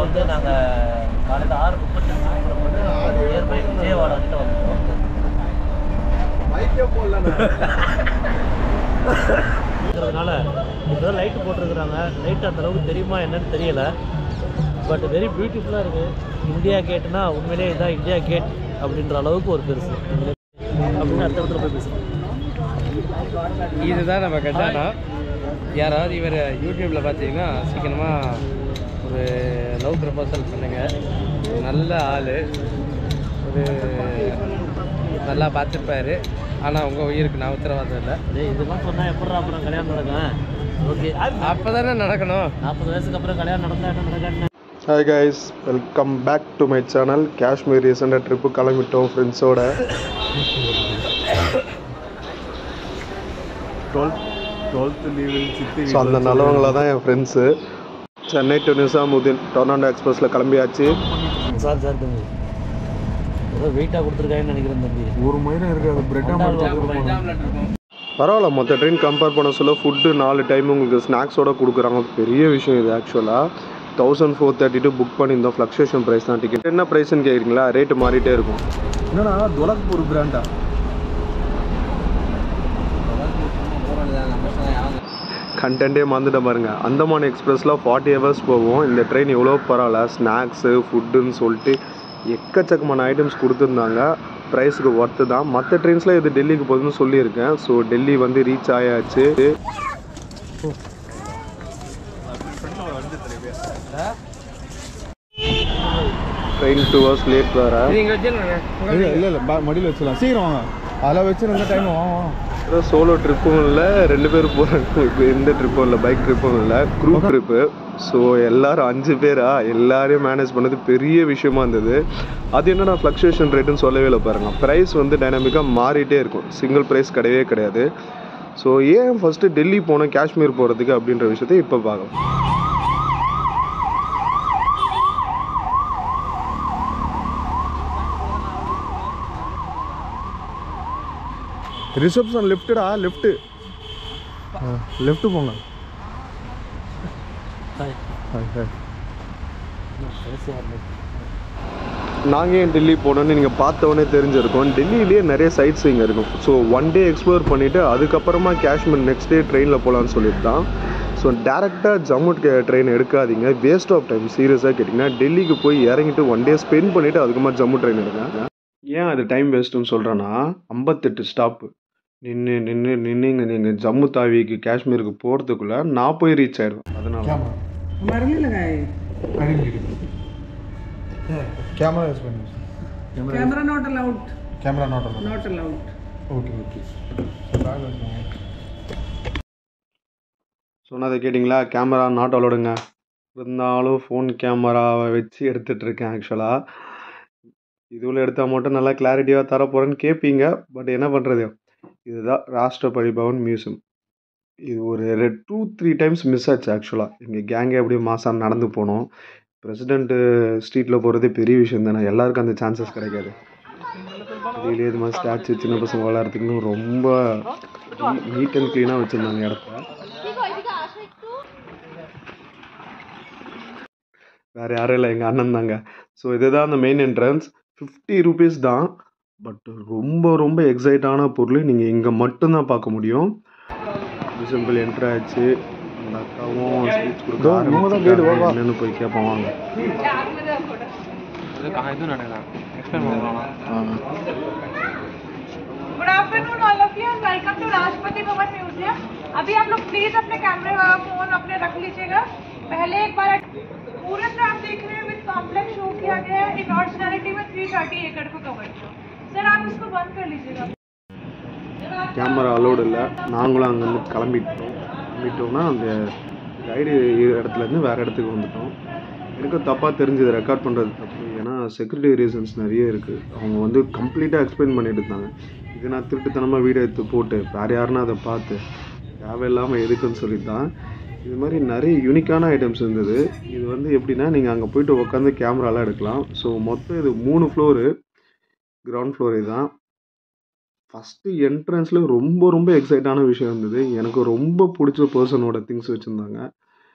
வந்து நாங்கள் காலையில் ஆறு முப்பத்தஞ்சு புறப்பட்டு நியர்பை விஜயவாடா கிட்ட வந்துட்டோம் இருக்கிறதுனால இப்போ லைட்டு போட்டிருக்கிறாங்க லைட் அந்த அளவுக்கு தெரியுமா என்னன்னு தெரியல பட் வெரி பியூட்டிஃபுல்லாக இருக்குது இந்தியா கேட்னா உண்மையிலேயே இதான் இந்தியா கேட் அப்படின்ற அளவுக்கு ஒரு பெருசு அப்படின்னு அடுத்த இடத்துல போய் பேசுகிறோம் இதுதான் நம்ம கட்டானா யாராவது இவர் யூடியூப்பில் பார்த்தீங்கன்னா சீக்கிரமாக ஒரு லவ் ப்ரப்போசல் பண்ணுங்க நல்ல ஆள் ஒரு நல்லா பார்த்துருப்பாரு ஆனால் உங்கள் உயிருக்கு நான் உத்தரவாதம் இல்லை டேய் இதெல்லாம் சொன்னால் எப்படா அப்புறம் கல்யாணம் நடக்கும் ஓகே அப்போ தானே நடக்கணும் நாற்பது வயசுக்கு அப்புறம் கல்யாணம் நடந்தா என்ன நடக்காது hi guys welcome back to my channel Kashmir ரீசெண்டாக ட்ரிப்பு கிளம்பிட்டோம் ஃப்ரெண்ட்ஸோட ஸோ அந்த நல்லவங்கள தான் என் ஃப்ரெண்ட்ஸு சென்னை டு நிசாமுதீன் டொர்னாண்டோ எக்ஸ்பிரஸில் கிளம்பியாச்சு சார் சார் தம்பி ஏதோ வெயிட்டாக கொடுத்துருக்காங்கன்னு நினைக்கிறேன் தம்பி ஒரு மயிரம் இருக்காது பிரெட் பரவாயில்ல மற்ற ட்ரெயின் கம்பேர் பண்ண சொல்ல ஃபுட்டு நாலு டைம் உங்களுக்கு ஸ்நாக்ஸோட கொடுக்குறாங்க பெரிய விஷயம் இது ஆக்சுவலாக thousand four thirty two book பண்ணியிருந்தோம் ஃப்ளக்ஷுவேஷன் ப்ரைஸ் தான் டிக்கெட் என்ன ப்ரைஸ்னு கேட்குறீங்களா ரேட்டு மாறிட்டே இருக்கும் என்னன்னா துலக்பூர் பிராண்டா கண்டென்ட்டே மறந்துட்ட பாருங்க அந்தமான் எக்ஸ்பிரஸில் ஃபார்ட்டி ஹவர்ஸ் போவோம் இந்த ட்ரெயின் எவ்வளோ பரவாயில்ல ஸ்நாக்ஸு ஃபுட்டுன்னு சொல்லிட்டு எக்கச்சக்கமான ஐட்டம்ஸ் கொடுத்துருந்தாங்க ப்ரைஸுக்கு ஒர்த்து தான் மற்ற ட்ரெயின்ஸில் இது டெல்லிக்கு போகுதுன்னு சொல்லியிருக்கேன் ஸோ டெல்லி வந்து ரீச் ஆயாச்சு ட்ரெயின் டூ ஹவர்ஸ் லேட் வேறு நீங்கள் வச்சுருங்க இல்லை இல்லை இல்லை மடியில் வச்சிடலாம் சீக்கிரம் வாங்க அதில் வச்சிருந்த டைம் வாங்க சோலோ ட்ரிப்பும் இல்லை ரெண்டு பேரும் போகிறாங்க எந்த ட்ரிப்பும் இல்லை பைக் ட்ரிப்பும் இல்லை குரூப் ட்ரிப்பு ஸோ எல்லாரும் அஞ்சு பேரா எல்லாரையும் மேனேஜ் பண்ணது பெரிய விஷயமா இருந்தது அது என்னன்னா ஃப்ளக்சுவேஷன் ரேட்டுன்னு சொல்லவே இல்லை பாருங்க ப்ரைஸ் வந்து டைனாமிக்காக மாறிட்டே இருக்கும் சிங்கிள் ப்ரைஸ் கிடையவே கிடையாது ஸோ ஏன் ஃபஸ்ட்டு டெல்லி போனோம் காஷ்மீர் போகிறதுக்கு அப்படின்ற விஷயத்தை இப்போ பார்க்கலாம் ரிசப்ஷன் லெஃப்ட்டுடா லெஃப்ட்டு லெஃப்ட்டு போங்க ஹாய் ஹாய் ஹாய் நாங்கள் ஏன் டெல்லி போனோம்னு நீங்கள் பார்த்தவொடனே தெரிஞ்சிருக்கோம் டெல்லியிலேயே நிறைய சைட்ஸ் இங்கே இருக்கும் ஸோ ஒன் டே எக்ஸ்ப்ளோர் பண்ணிவிட்டு அதுக்கப்புறமா காஷ்மீர் நெக்ஸ்ட் டே ட்ரெயினில் போகலான்னு சொல்லிட்டு தான் ஸோ டேரெக்டாக ஜம்மு ட்ரெயின் எடுக்காதீங்க வேஸ்ட் ஆஃப் டைம் சீரியஸாக கேட்டிங்கன்னா டெல்லிக்கு போய் இறங்கிட்டு ஒன் டே ஸ்பெண்ட் பண்ணிவிட்டு அதுக்கப்புறமா ஜம்மு ட்ரெயின் எடுங்க ஏன் அது டைம் வேஸ்ட்டுன்னு சொல்கிறேன்னா ஐம்பத்தெட்டு ஸ்டாப்பு நின்று நின்று நின்று இங்கே நீங்கள் ஜம்மு தாவிக்கு காஷ்மீருக்கு போகிறதுக்குள்ளே நான் போய் ரீச் ஆயிடுவேன் அதனால கேமரா யூஸ் பண்ணி camera not allowed camera not not allowed okay okay bag வச்சுக்கோங்க சொன்னதை கேட்டிங்களா கேமரா நாட் அலோடுங்க இருந்தாலும் ஃபோன் கேமராவை வச்சு எடுத்துகிட்டு இருக்கேன் ஆக்சுவலாக இதுவில் எடுத்தால் மட்டும் நல்லா கிளாரிட்டியாக தரப்போகிறேன்னு கேட்பீங்க பட் என்ன பண்ணுறது இதுதான் ராஷ்டிரபதி பவன் மியூசியம் இது ஒரு ரெ டூ த்ரீ டைம்ஸ் மிஸ் ஆச்சு ஆக்சுவலாக எங்கள் கேங்கே அப்படியே மாதம் நடந்து போனோம் பிரசிடெண்ட்டு ஸ்ட்ரீட்டில் போகிறதே பெரிய விஷயம் தானே எல்லாருக்கும் அந்த சான்சஸ் கிடைக்காது டெய்லி இது மாதிரி ஸ்டாச்சு சின்ன பசங்க விளையாடுறதுக்குன்னு ரொம்ப நீட் அண்ட் க்ளீனாக வச்சுருந்தாங்க இடத்த வேறு யாரும் இல்லை எங்கள் அண்ணன் தாங்க ஸோ இதுதான் அந்த மெயின் என்ட்ரன்ஸ் ஃபிஃப்டி ருபீஸ் தான் பட் ரொம்ப ரொம்ப எக்ஸைட்டான பொருள் நீங்கள் இங்கே மட்டும்தான் பார்க்க முடியும் சிம்பிள் என்ட்ரு ஆச்சு அந்த அக்காவும் ஸ்பீச் கொடுக்க ஆரம்பிச்சிட்டாங்க. என்னன்னு போய் கேட்போம் வாங்க இது நடக்கலாம் எக்ஸ்பிளைன் பண்ணலாம் good afternoon all of you welcome to Rashtrapati Bhavan museum अभी आप लोग प्लीज अपने कैमरे व फोन अपने रख लीजिएगा पहले एक बार पूरे से आप देख रहे हैं विद कॉम्प्लेक्स शो किया गया है इन ऑरिजिनलिटी में 330 एकड़ को कवर किया सर आप इसको बंद कर लीजिएगा கேமரா அலோடு இல்லை நாங்களும் அங்கேருந்து கிளம்பிட்டோம் கிளம்பிட்டோம்னா அந்த கைடு இடத்துலேருந்து வேறு இடத்துக்கு வந்துட்டோம் எனக்கும் தப்பாக தெரிஞ்சது ரெக்கார்ட் பண்ணுறது தப்பு ஏன்னா செக்யூரிட்டி ரீசன்ஸ் நிறைய இருக்குது அவங்க வந்து கம்ப்ளீட்டாக எக்ஸ்பிளைன் பண்ணிட்டு இருந்தாங்க இது நான் திருட்டுத்தனமாக வீடியோ எடுத்து போட்டு வேறு யாருன்னா அதை பார்த்து தேவையில்லாமல் எதுக்குன்னு சொல்லிட்டு தான் இது மாதிரி நிறைய யூனிக்கான ஐட்டம்ஸ் இருந்தது இது வந்து எப்படின்னா நீங்கள் அங்கே போயிட்டு உட்காந்து கேமராலாம் எடுக்கலாம் ஸோ மொத்தம் இது மூணு ஃப்ளோரு கிரவுண்ட் ஃப்ளோர் இதுதான் ஃபஸ்ட்டு என்ட்ரன்ஸில் ரொம்ப ரொம்ப எக்ஸைட்டான விஷயம் இருந்தது எனக்கு ரொம்ப பிடிச்ச பர்சனோட திங்ஸ் வச்சுருந்தாங்க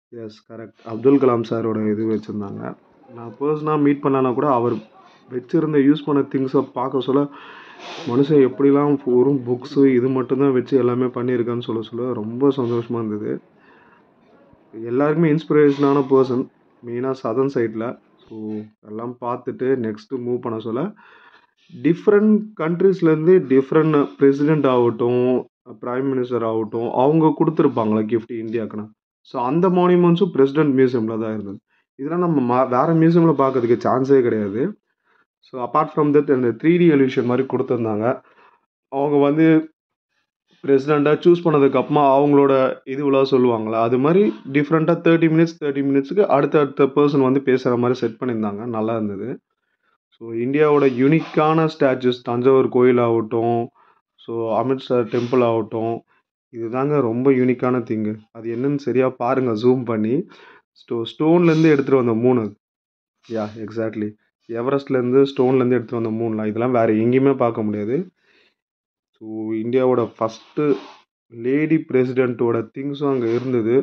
எஸ் கரெக்ட் அப்துல் கலாம் சாரோட இது வச்சுருந்தாங்க நான் பர்சனாக மீட் பண்ணலனா கூட அவர் வச்சுருந்த யூஸ் பண்ண திங்ஸை பார்க்க சொல்ல மனுஷன் எப்படிலாம் வெறும் புக்ஸு இது மட்டும்தான் வச்சு எல்லாமே பண்ணியிருக்கான்னு சொல்ல சொல்ல ரொம்ப சந்தோஷமாக இருந்தது எல்லாருக்குமே இன்ஸ்பிரேஷனான பர்சன் மெயினாக சதன் சைடில் ஸோ எல்லாம் பார்த்துட்டு நெக்ஸ்ட்டு மூவ் பண்ண சொல்ல டிஃப்ரெண்ட் கண்ட்ரீஸ்லேருந்து டிஃப்ரெண்ட் பிரசிடெண்ட் ஆகட்டும் ப்ரைம் மினிஸ்டர் ஆகட்டும் அவங்க கொடுத்துருப்பாங்களா gift இந்தியாவுக்குன்னு ஸோ அந்த மானியூமெண்ட்ஸும் பிரசிடென்ட் மியூசியமில் தான் இருந்தது இதெல்லாம் நம்ம மா வேறு மியூசியமில் பார்க்கறதுக்கு சான்ஸே கிடையாது ஸோ அப்பார்ட் ஃப்ரம் தட் அந்த த்ரீ டி எலியூஷன் மாதிரி கொடுத்துருந்தாங்க அவங்க வந்து பிரசிடெண்ட்டாக சூஸ் பண்ணதுக்கப்புறமா அவங்களோட இதுவெல்லாம் சொல்லுவாங்களா அது மாதிரி டிஃப்ரெண்ட்டாக தேர்ட்டி மினிட்ஸ் தேர்ட்டி மினிட்ஸுக்கு அடுத்த அடுத்த பர்சன் வந்து பேசுகிற மாதிரி செட் பண்ணியிருந்தாங்க நல்லா இருந்தது ஸோ இந்தியாவோட யூனிக்கான ஸ்டாச்சுஸ் தஞ்சாவூர் கோயில் ஆகட்டும் ஸோ அமித்ஷார் டெம்பிள் ஆகட்டும் இதுதாங்க ரொம்ப யூனிக்கான திங்கு அது என்னன்னு சரியாக பாருங்கள் ஜூம் பண்ணி ஸ்டோ ஸ்டோன்லேருந்து எடுத்துகிட்டு வந்த மூணு யா எக்ஸாக்ட்லி எவரெஸ்ட்லேருந்து ஸ்டோன்லேருந்து எடுத்துகிட்டு வந்த மூணுலாம் இதெல்லாம் வேறு எங்கேயுமே பார்க்க முடியாது ஸோ இந்தியாவோட ஃபஸ்ட்டு லேடி பிரசிடெண்ட்டோட திங்ஸும் அங்கே இருந்தது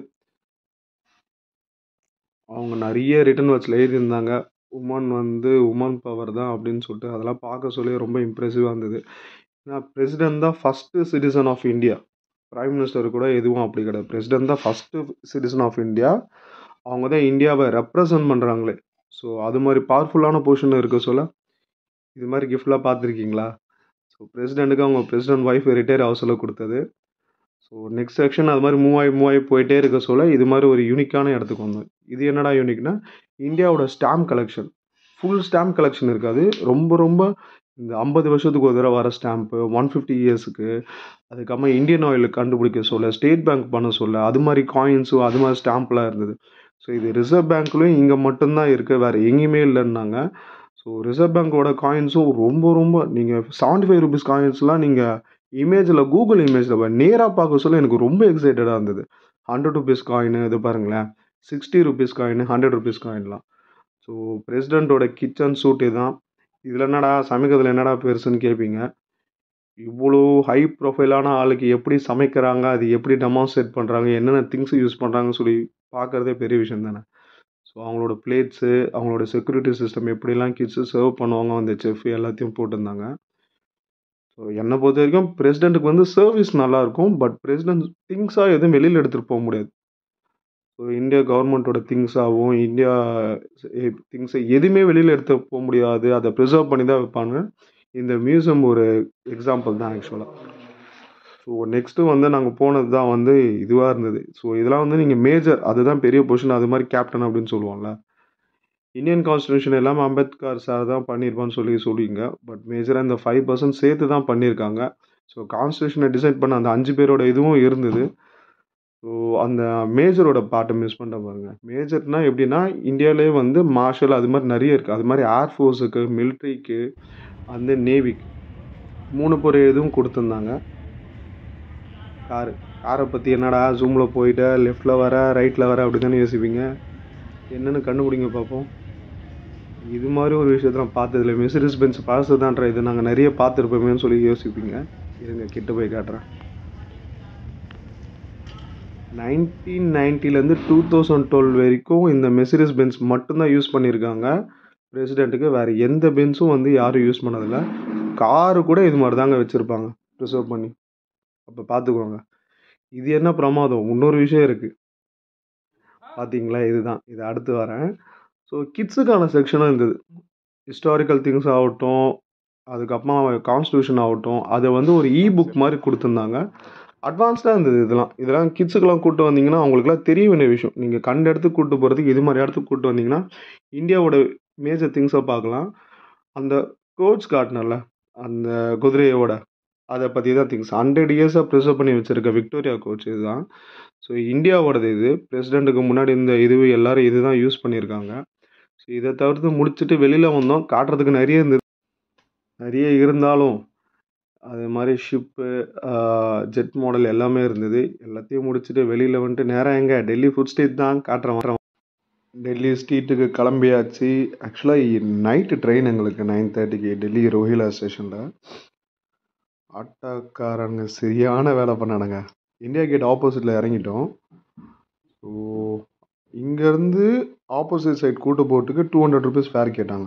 அவங்க நிறைய ரிட்டன் வாட்சில் எழுதியிருந்தாங்க உமன் வந்து உமன் பவர் தான் அப்படின்னு சொல்லிட்டு அதெல்லாம் பார்க்க சொல்லி ரொம்ப இம்ப்ரெசிவாக இருந்தது ஏன்னா பிரசிடெண்ட் தான் first citizen of India prime minister கூட எதுவும் அப்படி கிடையாது பிரசிடெண்ட் தான் ஃபஸ்ட்டு சிட்டிசன் ஆஃப் இந்தியா அவங்க தான் இந்தியாவை ரெப்ரசன்ட் பண்ணுறாங்களே ஸோ அது மாதிரி பவர்ஃபுல்லான பொசிஷன் இருக்க சொல்ல இது மாதிரி கிஃப்ட்லாம் பார்த்துருக்கீங்களா ஸோ பிரசிடெண்ட்டுக்கு அவங்க பிரசிடெண்ட் ஒய்ஃப் ரிட்டையர் ஆக சொல்ல கொடுத்தது ஸோ நெக்ஸ்ட் செக்ஷன் அது மாதிரி மூவ் ஆகி மூவ் ஆகி போயிட்டே இருக்க சொல்ல இது மாதிரி ஒரு யூனிக்கான இடத்துக்கு வந்தோம் இது என்னடா யூனிக்னா இந்தியாவோட stamp collection full stamp collection இருக்காது ரொம்ப ரொம்ப இந்த ஐம்பது வருஷத்துக்கு ஒரு தடவை வர ஸ்டாம்ப்பு ஒன் ஃபிஃப்டி இயர்ஸுக்கு அதுக்கப்புறமா இந்தியன் ஆயில் கண்டுபிடிக்க சொல்ல ஸ்டேட் பேங்க் பண்ண சொல்ல அது மாதிரி காயின்ஸும் அது மாதிரி ஸ்டாம்ப்லாம் இருந்தது ஸோ இது ரிசர்வ் பேங்க்லேயும் இங்கே மட்டும்தான் இருக்குது வேறு எங்கேயுமே இல்லைன்னாங்க ஸோ ரிசர்வ் பேங்க்கோட காயின்ஸும் ரொம்ப ரொம்ப நீங்கள் செவன்ட்டி ஃபைவ் ருபீஸ் காயின்ஸ்லாம் நீங்கள் இமேஜில் கூகுள் இமேஜில் நேராக பார்க்க சொல்ல எனக்கு ரொம்ப எக்ஸைட்டடாக இருந்தது ஹண்ட்ரட் ருபீஸ் காயின் இது பாருங்களேன் sixty rupees coin hundred rupees காயின்லாம் ஸோ பிரசிடெண்ட்டோட கிச்சன் சூட் இதுதான் இதில் என்னடா சமைக்கிறதுல என்னடா பெருசுன்னு கேட்பீங்க இவ்வளோ ஹை ப்ரொஃபைலான ஆளுக்கு எப்படி சமைக்கிறாங்க அது எப்படி டெமான்ஸ்ட்ரேட் பண்ணுறாங்க என்னென்ன திங்ஸ் யூஸ் பண்ணுறாங்கன்னு சொல்லி பார்க்குறதே பெரிய விஷயம் தானே ஸோ அவங்களோட பிளேட்ஸு அவங்களோட செக்யூரிட்டி சிஸ்டம் எப்படிலாம் கிட்ஸு சர்வ் பண்ணுவாங்க அந்த செஃப் எல்லாத்தையும் போட்டிருந்தாங்க ஸோ என்னை பொறுத்த வரைக்கும் பிரசிடெண்ட்டுக்கு வந்து சர்வீஸ் நல்லாயிருக்கும் பட் பிரசிடெண்ட் திங்ஸாக எதுவும் வெளியில் எடுத்துகிட்டு போக முடியாது ஸோ இந்தியா கவர்மெண்ட்டோட திங்ஸாகவும் இந்தியா திங்ஸை எதுவுமே வெளியில் எடுத்து போக முடியாது அதை ப்ரிசர்வ் பண்ணி தான் வைப்பாங்க இந்த மியூசியம் ஒரு எக்ஸாம்பிள் தான் ஆக்சுவலாக ஸோ நெக்ஸ்ட்டு வந்து நாங்கள் போனது தான் வந்து இதுவாக இருந்தது ஸோ இதெல்லாம் வந்து நீங்கள் மேஜர் அதுதான் பெரிய பொசிஷன் அது மாதிரி கேப்டன் அப்படின்னு சொல்லுவோம்ல இந்தியன் கான்ஸ்டியூஷன் எல்லாமே அம்பேத்கர் சார் தான் பண்ணியிருப்பான்னு சொல்லி சொல்லுவீங்க பட் மேஜராக இந்த ஃபைவ் பர்சன்ட் சேர்த்து தான் பண்ணியிருக்காங்க ஸோ கான்ஸ்டியூஷனை டிசைட் பண்ண அந்த அஞ்சு பேரோட இதுவும் இருந்தது ஸோ அந்த மேஜரோட பாட்டை மிஸ் பண்ணிட்ட பாருங்க மேஜர்னா எப்படின்னா இந்தியாவிலே வந்து மார்ஷல் அது மாதிரி நிறைய இருக்குது அது மாதிரி ஏர்ஃபோர்ஸுக்கு மிலிட்ரிக்கு அந்த நேவிக்கு மூணு பேர் எதுவும் கொடுத்துருந்தாங்க காரு காரை பற்றி என்னடா ஜூமில் போயிட்ட லெஃப்டில் வர ரைட்டில் வர அப்படி தானே யோசிப்பீங்க என்னென்னு கண்டுபிடிங்க பார்ப்போம் இது மாதிரி ஒரு விஷயத்த நான் பார்த்ததில்ல மெசரிஸ் பென்ஸ் பழசுதான்ற இது நாங்கள் நிறைய பார்த்துருப்போமேன்னு சொல்லி யோசிப்பீங்க இருங்க கிட்ட போய் காட்டுறேன் நைன்டீன் நைன்ட்டிலேருந்து டூ தௌசண்ட் டுவெல் வரைக்கும் இந்த மெசரிஸ் பென்ஸ் மட்டும்தான் யூஸ் பண்ணியிருக்காங்க பிரசிடெண்ட்டுக்கு வேறு எந்த பென்ஸும் வந்து யாரும் யூஸ் பண்ணதில்லை காரு கூட இது மாதிரி தாங்க வச்சுருப்பாங்க ப்ரிசர்வ் பண்ணி அப்போ பார்த்துக்கோங்க இது என்ன பிரமாதம் இன்னொரு விஷயம் இருக்குது பார்த்தீங்களா இதுதான் இது அடுத்து வரேன் ஸோ கிட்ஸுக்கான செக்ஷனும் இருந்தது ஹிஸ்டாரிக்கல் திங்ஸ் ஆகட்டும் அதுக்கப்புறமா கான்ஸ்டியூஷன் ஆகட்டும் அதை வந்து ஒரு இ புக் மாதிரி கொடுத்துருந்தாங்க அட்வான்ஸ்டாக இருந்தது இதெல்லாம் இதெல்லாம் கிட்ஸுக்கெல்லாம் கூப்பிட்டு வந்தீங்கன்னா அவங்களுக்குலாம் தெரிய வேண்டிய விஷயம் நீங்கள் கண்ட இடத்துக்கு கூப்பிட்டு போகிறதுக்கு இது மாதிரி இடத்துக்கு கூப்பிட்டு வந்தீங்கன்னா இந்தியாவோட மேஜர் திங்ஸை பார்க்கலாம் அந்த கோச் காட்டினல அந்த குதிரையோட அதை பற்றி தான் திங்ஸ் ஹண்ட்ரட் இயர்ஸாக ப்ரிசர்வ் பண்ணி வச்சுருக்க விக்டோரியா கோச் இதுதான் ஸோ இந்தியாவோடது இது பிரசிடெண்ட்டுக்கு முன்னாடி இந்த இது எல்லோரும் இது தான் யூஸ் பண்ணியிருக்காங்க ஸோ இதை தவிர்த்து முடிச்சுட்டு வெளியில் வந்தோம் காட்டுறதுக்கு நிறைய இருந்தது நிறைய இருந்தாலும் அது மாதிரி ஷிப்பு ஜெட் மாடல் எல்லாமே இருந்தது எல்லாத்தையும் முடிச்சுட்டு வெளியில் வந்துட்டு நேராக எங்கே டெல்லி ஃபுட் ஸ்ட்ரீட் தான் காட்டுறேன் டெல்லி ஸ்ட்ரீட்டுக்கு கிளம்பியாச்சு ஆக்சுவலாக நைட்டு ட்ரெயின் எங்களுக்கு நைன் தேர்ட்டிக்கு டெல்லி ரோஹிலா ஸ்டேஷனில் ஆட்டோக்காரங்க சரியான வேலை பண்ணானுங்க இந்தியா கேட் ஆப்போசிட்டில் இறங்கிட்டோம் ஸோ இங்கேருந்து ஆப்போசிட் சைட் கூட்டு போகிறதுக்கு டூ ஹண்ட்ரட் ருபீஸ் ஃபேர் கேட்டாங்க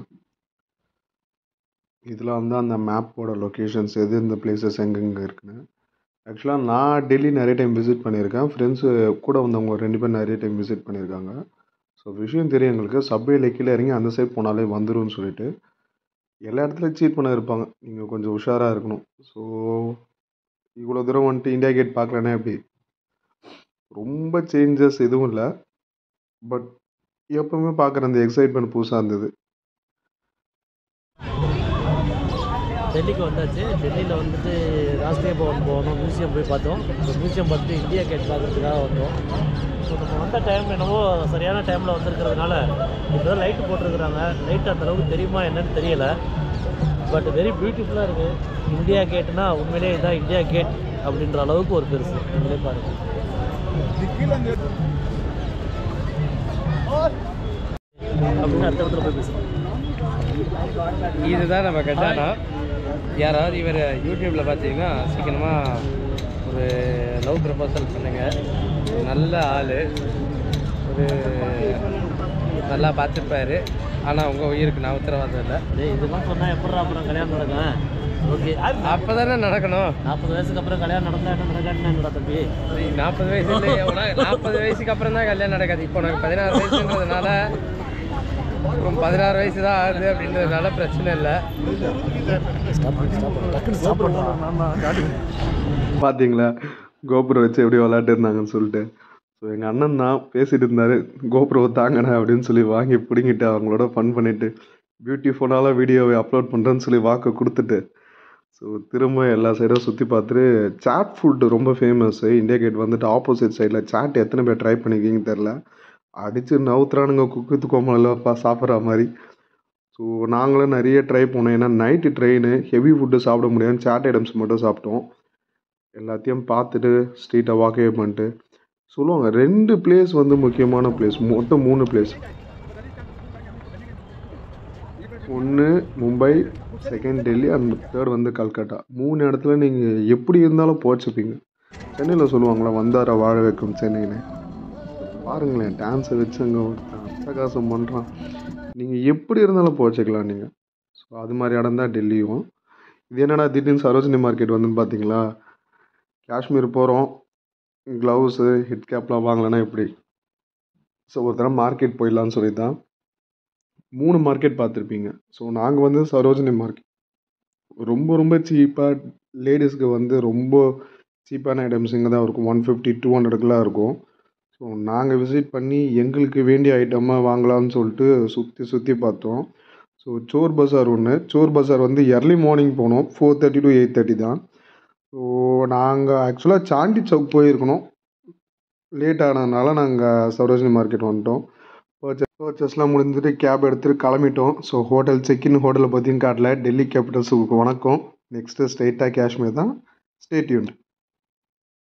இதில் வந்து அந்த மேப்போட லொக்கேஷன்ஸ் எது இந்த பிளேசஸ் எங்கெங்கே இருக்குன்னு ஆக்சுவலாக நான் டெல்லி நிறைய டைம் விசிட் பண்ணியிருக்கேன் ஃப்ரெண்ட்ஸு கூட வந்தவங்க ஒரு ரெண்டு பேர் நிறைய டைம் விசிட் பண்ணியிருக்காங்க ஸோ விஷயம் தெரியும் எங்களுக்கு சப்வேல கீழே இறங்கி அந்த சைட் போனாலே வந்துரும்னு சொல்லிட்டு எல்லா இடத்துலையும் சீட் பண்ண இருப்பாங்க நீங்கள் கொஞ்சம் உஷாராக இருக்கணும் ஸோ இவ்வளோ தூரம் வந்துட்டு இந்தியா கேட் பார்க்கலன்னா எப்படி ரொம்ப சேஞ்சஸ் எதுவும் இல்லை பட் எப்பவுமே பார்க்குற அந்த எக்ஸைட்மெண்ட் புதுசாக இருந்தது டெல்லிக்கு வந்தாச்சு டெல்லியில் வந்துட்டு ராஷ்டிரிய பவன் போகணும் மியூசியம் போய் பார்த்தோம் ஸோ மியூசியம் பார்த்துட்டு இந்தியா கேட் பார்க்கறதுக்காக வந்தோம் ஸோ நம்ம வந்த டைம் என்னவோ சரியான டைமில் வந்திருக்கிறதுனால இப்போ தான் லைட்டு போட்டிருக்கிறாங்க லைட் அந்த அளவுக்கு தெரியுமா என்னன்னு தெரியல பட் வெரி பியூட்டிஃபுல்லாக இருக்குது இந்தியா கேட்னா உண்மையிலே இதுதான் இந்தியா கேட் அப்படின்ற அளவுக்கு ஒரு பெருசு நீங்களே பாருங்கள் அப்படின்னு அடுத்த இடத்துல போய் பேசுகிறோம் இதுதான் நம்ம கஜானா யாராவது இவர் யூடியூப்பில் பார்த்தீங்கன்னா சீக்கிரமாக ஒரு லவ் ப்ரப்போசல் பண்ணுங்க நல்ல ஆள் ஒரு நல்லா பார்த்துருப்பாரு ஆனால் உங்கள் உயிருக்கு நான் உத்தரவாதம் இல்லை டேய் இதெல்லாம் சொன்னால் எப்படா அப்புறம் கல்யாணம் நடக்கும் ஓகே அப்போ தானே நடக்கணும் நாற்பது வயசுக்கு அப்புறம் கல்யாணம் நடந்தா என்ன நடக்காதுன்னு என்னடா தம்பி நாற்பது வயசு இல்லை நாற்பது வயசுக்கு அப்புறம் தான் கல்யாணம் நடக்காது இப்போ எனக்கு பதினாறு வயசுன்றதுனால அப்புறம் பதினாறு வயசு தான் ஆகுது அப்படின்றதுனால பிரச்சனை இல்லை டக்குன்னு சாப்பிட்றோம் பார்த்தீங்களா கோபுரம் வச்சு எப்படி விளையாட்டு இருந்தாங்கன்னு சொல்லிட்டு ஸோ எங்கள் அண்ணன் தான் பேசிட்டு இருந்தார் கோபுரம் தாங்கண்ணே அப்படின்னு சொல்லி வாங்கி பிடுங்கிட்டு அவங்களோட ஃபன் பண்ணிட்டு பியூட்டிஃபுல்லான வீடியோவை அப்லோட் பண்ணுறேன்னு சொல்லி வாக்கு கொடுத்துட்டு ஸோ திரும்ப எல்லா சைடும் சுற்றி பார்த்துட்டு சாட் ஃபுட்டு ரொம்ப ஃபேமஸ் இந்தியா கேட் வந்துட்டு ஆப்போசிட் சைடில் சாட் எத்தனை பேர் ட்ரை பண்ணிக்கிங்கன்னு தெரில அடித்து நவுத்துறானுங்க குக்குத்து கோமலப்பா சாப்பிட்ற மாதிரி ஸோ நாங்களும் நிறைய ட்ரை பண்ணோம் ஏன்னா நைட்டு ட்ரெயின் ஹெவி ஃபுட்டு சாப்பிட முடியாது சாட் ஐட்டம்ஸ் மட்டும் சாப்பிட்டோம் எல்லாத்தையும் பார்த்துட்டு ஸ்ட்ரீட்டை வாக்கே பண்ணிட்டு சொல்லுவாங்க ரெண்டு பிளேஸ் வந்து முக்கியமான பிளேஸ் மொத்தம் மூணு பிளேஸ் ஒன்று Mumbai second Delhi and third வந்து கல்கட்டா மூணு இடத்துல நீங்கள் எப்படி இருந்தாலும் போச்சுப்பீங்க சென்னையில் சொல்லுவாங்களா வந்தார வாழ வைக்கும் சென்னைன்னு பாருங்களேன் டான்ஸை வச்சு அங்கே அட்டகாசம் பண்ணுறான் நீங்கள் எப்படி இருந்தாலும் போச்சுக்கலாம் நீங்கள் ஸோ அது மாதிரி இடம் தான் டெல்லியும் இது என்னடா திடீர்னு சரோஜினி மார்க்கெட் வந்துன்னு பார்த்தீங்களா காஷ்மீர் போகிறோம் க்ளவுஸு ஹெட் கேப்லாம் வாங்கலைன்னா எப்படி ஸோ ஒரு தடவை மார்க்கெட் போயிடலான்னு சொல்லி தான் மூணு மார்க்கெட் பார்த்துருப்பீங்க ஸோ நாங்கள் வந்து சரோஜினி மார்க்கெட் ரொம்ப ரொம்ப சீப்பாக லேடிஸ்க்கு வந்து ரொம்ப சீப்பான ஐட்டம்ஸ் இங்கே தான் இருக்கும் ஒன் ஃபிஃப்டி டூ ஹண்ட்ரடுக்குலாம் இருக்கும் ஸோ நாங்கள் விசிட் பண்ணி எங்களுக்கு வேண்டிய ஐட்டமாக வாங்கலாம்னு சொல்லிட்டு சுற்றி சுற்றி பார்த்தோம் ஸோ சோர் பஜார் ஒன்று சோர் பஜார் வந்து early மார்னிங் போனோம் four thirty to eight thirty தான் ஸோ நாங்கள் ஆக்சுவலாக சாண்டி சவுக் போயிருக்கணும் லேட் ஆனதுனால நாங்கள் சரோஜினி மார்க்கெட் வந்துட்டோம் பர்ச்சேஸ் பர்ச்சேஸ்லாம் முடிஞ்சுட்டு கேப் எடுத்துகிட்டு கிளம்பிட்டோம் ஸோ ஹோட்டல் செக்இன் ஹோட்டலை பற்றியும் காட்டல டெல்லி கேபிட்டல்ஸுக்கு வணக்கம் நெக்ஸ்ட்டு ஸ்ட்ரெயிட்டாக காஷ்மீர் தான் ஸ்டே டியூன்ட்